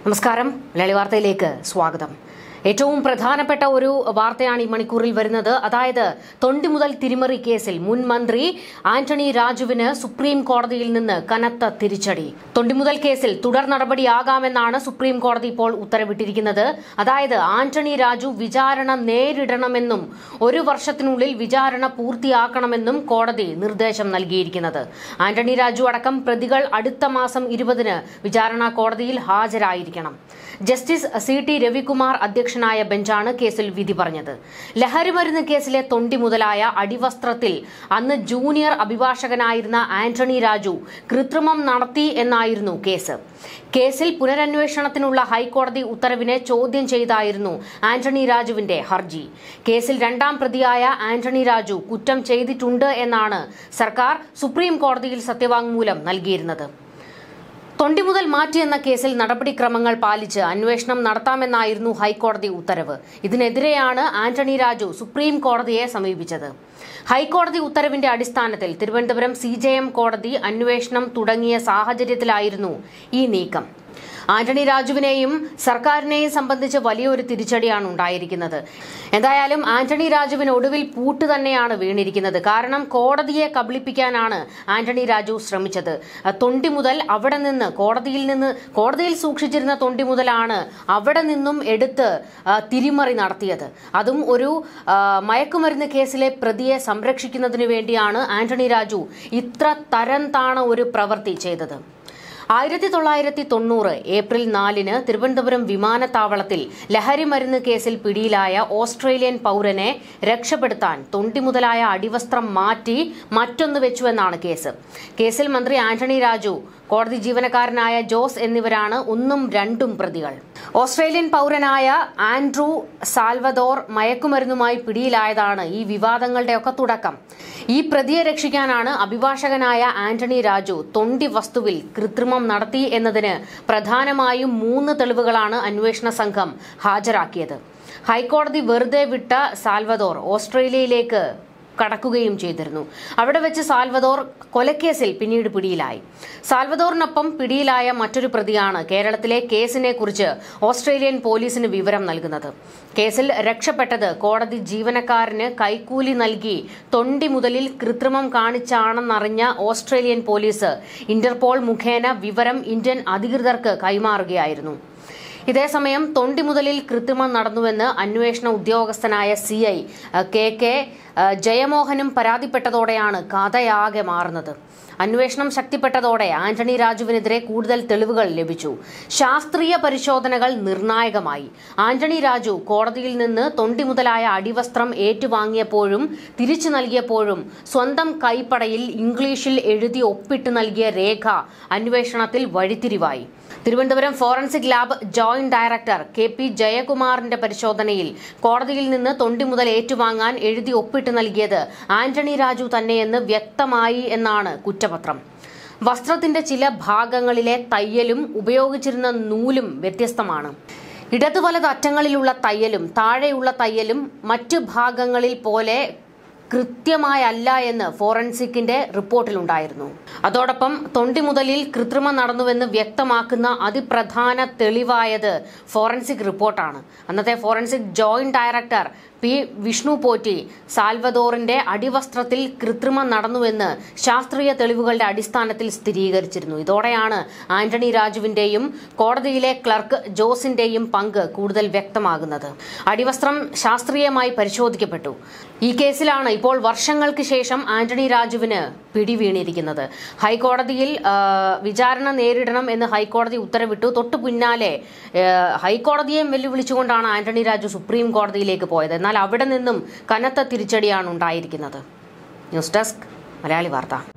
നമസ്കാരം മലയാളി വാർത്തയിലേക്ക് സ്വാഗതം ഏറ്റവും പ്രധാനപ്പെട്ട ഒരു വാർത്തയാണ് ഈ മണിക്കൂറിൽ വരുന്നത് അതായത് തൊണ്ടി മുതൽ തിരിമറി കേസിൽ മുൻ മന്ത്രി ആന്റണി രാജുവിന് സുപ്രീം കോടതിയിൽ നിന്ന് കനത്ത തിരിച്ചടി തൊണ്ടിമുതൽ കേസിൽ തുടർ നടപടിയാകാമെന്നാണ് സുപ്രീം കോടതി ഇപ്പോൾ ഉത്തരവിട്ടിരിക്കുന്നത് അതായത് ആന്റണി രാജു വിചാരണ നേരിടണമെന്നും ഒരു വർഷത്തിനുള്ളിൽ വിചാരണ പൂർത്തിയാക്കണമെന്നും കോടതി നിർദ്ദേശം നൽകിയിരിക്കുന്നത് ആന്റണി രാജു അടക്കം പ്രതികൾ അടുത്ത മാസം ഇരുപതിന് വിചാരണ കോടതിയിൽ ഹാജരായിരിക്കണം ജസ്റ്റിസ് സി ടി രവികുമാർ അധ്യക്ഷനായ ബെഞ്ചാണ് കേസിൽ വിധി പറഞ്ഞത് ലഹരിമരുന്ന് കേസിലെ തൊണ്ടി മുതലായ അടിവസ്ത്രത്തിൽ അന്ന് ജൂനിയർ അഭിഭാഷകനായിരുന്ന ആന്റണി രാജു കൃത്രിമം നടത്തി എന്നായിരുന്നു കേസ് കേസിൽ പുനരന്വേഷണത്തിനുള്ള ഹൈക്കോടതി ഉത്തരവിനെ ചോദ്യം ചെയ്തായിരുന്നു ആന്റണി രാജുവിന്റെ ഹർജി കേസിൽ രണ്ടാം പ്രതിയായ ആന്റണി രാജു കുറ്റം ചെയ്തിട്ടുണ്ട് എന്നാണ് സർക്കാർ സുപ്രീം കോടതിയിൽ സത്യവാങ്മൂലം നൽകിയിരുന്നത് തൊണ്ടി മുതൽ മാറ്റിയെന്ന കേസിൽ നടപടിക്രമങ്ങൾ പാലിച്ച് അന്വേഷണം നടത്താമെന്നായിരുന്നു ഹൈക്കോടതി ഉത്തരവ് ഇതിനെതിരെയാണ് ആന്റണി രാജു സുപ്രീം കോടതിയെ സമീപിച്ചത് ഹൈക്കോടതി ഉത്തരവിന്റെ അടിസ്ഥാനത്തിൽ തിരുവനന്തപുരം സി കോടതി അന്വേഷണം തുടങ്ങിയ സാഹചര്യത്തിലായിരുന്നു ഈ നീക്കം ആന്റണി രാജുവിനെയും സർക്കാരിനെയും സംബന്ധിച്ച് വലിയൊരു തിരിച്ചടിയാണ് ഉണ്ടായിരിക്കുന്നത് എന്തായാലും ആന്റണി രാജുവിന് ഒടുവിൽ പൂട്ട് തന്നെയാണ് വീണിരിക്കുന്നത് കാരണം കോടതിയെ കബളിപ്പിക്കാനാണ് ആന്റണി രാജു ശ്രമിച്ചത് തൊണ്ടി മുതൽ അവിടെ നിന്ന് കോടതിയിൽ നിന്ന് കോടതിയിൽ സൂക്ഷിച്ചിരുന്ന തൊണ്ടി മുതലാണ് അവിടെ നിന്നും എടുത്ത് ആ, തിരിമറി നടത്തിയത് അതും ഒരു ആ, മയക്കുമരുന്ന് കേസിലെ പ്രതിയെ സംരക്ഷിക്കുന്നതിന് വേണ്ടിയാണ് ആന്റണി രാജു ഇത്ര തരം താണ ഒരു പ്രവൃത്തി ചെയ്തത് ആയിരത്തി തൊള്ളായിരത്തി തൊണ്ണൂറ് ഏപ്രിൽ നാലിന് തിരുവനന്തപുരം വിമാനത്താവളത്തിൽ ലഹരി മരുന്ന് കേസിൽ പിടിയിലായ ഓസ്ട്രേലിയൻ പൗരനെ രക്ഷപ്പെടുത്താൻ തൊണ്ടി മുതലായ അടിവസ്ത്രം മാറ്റി മറ്റൊന്ന് വെച്ചുവെന്നാണ് കേസ് കേസിൽ മന്ത്രി ആന്റണി രാജു കോടതി ജീവനക്കാരനായ ജോസ് എന്നിവരാണ് ഒന്നും രണ്ടും പ്രതികൾ ഓസ്ട്രേലിയൻ പൗരനായ ആൻഡ്രൂ സാൽവദോർ മയക്കുമരുന്നുമായി പിടിയിലായതാണ് ഈ വിവാദങ്ങളുടെയൊക്കെ തുടക്കം ഈ പ്രതിയെ രക്ഷിക്കാനാണ് അഭിഭാഷകനായ ആന്റണി രാജു തൊണ്ടി വസ്തുവിൽ കൃത്രിമം നടത്തി എന്നതിന് പ്രധാനമായും മൂന്ന് തെളിവുകളാണ് അന്വേഷണ സംഘം ഹാജരാക്കിയത് ഹൈക്കോടതി വെറുതെ വിട്ട സാൽവദോർ ഓസ്ട്രേലിയയിലേക്ക് കടക്കുകയും ചെയ്തിരുന്നു അവിടെ വെച്ച് സാൽവദോർ കൊലക്കേസിൽ പിന്നീട് പിടിയിലായി സാൽവദോറിനൊപ്പം പിടിയിലായ മറ്റൊരു പ്രതിയാണ് കേരളത്തിലെ കേസിനെ കുറിച്ച് ഓസ്ട്രേലിയൻ പോലീസിന് വിവരം നൽകുന്നത് കേസിൽ രക്ഷപ്പെട്ടത് കോടതി ജീവനക്കാരന് കൈക്കൂലി നൽകി തൊണ്ടി മുതലിൽ കൃത്രിമം കാണിച്ചാണെന്നറിഞ്ഞ ഓസ്ട്രേലിയൻ പോലീസ് ഇന്റർപോൾ മുഖേന വിവരം ഇന്ത്യൻ അധികൃതർക്ക് കൈമാറുകയായിരുന്നു ഇതേസമയം തൊണ്ടി മുതലിൽ കൃത്രിമം നടന്നുവെന്ന് അന്വേഷണ ഉദ്യോഗസ്ഥനായ സി ഐ കെ കെ അഹ്, ജയമോഹനും പരാതിപ്പെട്ടതോടെയാണ് കഥയാകെ മാറുന്നത് അന്വേഷണം ശക്തിപ്പെട്ടതോടെ ആന്റണി രാജുവിനെതിരെ കൂടുതൽ തെളിവുകൾ ലഭിച്ചു ശാസ്ത്രീയ പരിശോധനകൾ നിർണായകമായി ആന്റണി രാജു കോടതിയിൽ നിന്ന് തൊണ്ടി മുതലായ അടിവസ്ത്രം ഏറ്റുവാങ്ങിയപ്പോഴും തിരിച്ചു നൽകിയപ്പോഴും സ്വന്തം കൈപ്പടയിൽ ഇംഗ്ലീഷിൽ എഴുതി ഒപ്പിട്ട് നൽകിയ രേഖ അന്വേഷണത്തിൽ വഴിത്തിരിവായി Thiruvananthapuram forensic lab joint director K P ജയകുമാറിന്റെ പരിശോധനയിൽ കോടതിയിൽ നിന്ന് തൊണ്ടി മുതൽ ഏറ്റുവാങ്ങാൻ എഴുതി ഒപ്പിട്ട് നൽകിയത് ആന്റണി രാജു തന്നെയെന്ന് വ്യക്തമായി എന്നാണ് കുറ്റപത്രം വസ്ത്രത്തിന്റെ ചില ഭാഗങ്ങളിലെ തയ്യലും ഉപയോഗിച്ചിരുന്ന നൂലും വ്യത്യസ്തമാണ് ഇടതു വലത് അറ്റങ്ങളിലുള്ള തയ്യലും താഴെയുള്ള തയ്യലും മറ്റു ഭാഗങ്ങളിൽ പോലെ കൃത്യമായല്ല എന്ന് ഫോറൻസിക്കിന്റെ റിപ്പോർട്ടിലുണ്ടായിരുന്നു അതോടൊപ്പം തൊണ്ടി മുതലിൽ കൃത്രിമം നടന്നുവെന്ന് വ്യക്തമാക്കുന്ന അതിപ്രധാന തെളിവായത് ഫോറൻസിക് റിപ്പോർട്ടാണ് അന്നത്തെ forensic joint director P Vishnu Potti സാൽവദോറിന്റെ അടിവസ്ത്രത്തിൽ കൃത്രിമം നടന്നുവെന്ന് ശാസ്ത്രീയ തെളിവുകളുടെ അടിസ്ഥാനത്തിൽ സ്ഥിരീകരിച്ചിരുന്നു ഇതോടെയാണ് ആന്റണി രാജുവിന്റെയും കോടതിയിലെ ക്ലർക്ക് ജോസിന്റെയും പങ്ക് കൂടുതൽ വ്യക്തമാകുന്നത് അടിവസ്ത്രം ശാസ്ത്രീയമായി പരിശോധിക്കപ്പെട്ടു ഈ കേസിലാണ് ഇപ്പോൾ വർഷങ്ങൾക്ക് ശേഷം ആന്റണി രാജുവിന് പിടിവീണിരിക്കുന്നത് ഹൈക്കോടതിയിൽ ആ, വിചാരണ നേരിടണം എന്ന് ഹൈക്കോടതി ഉത്തരവിട്ടു തൊട്ടു പിന്നാലെ ആ, ഹൈക്കോടതിയെയും വെല്ലുവിളിച്ചുകൊണ്ടാണ് ആന്റണി രാജു സുപ്രീം കോടതിയിലേക്ക് പോയത് എന്നാൽ അവിടെ നിന്നും കനത്ത തിരിച്ചടിയാണ് ഉണ്ടായിരിക്കുന്നത് ന്യൂസ് ഡെസ്ക് മലയാളി വാർത്ത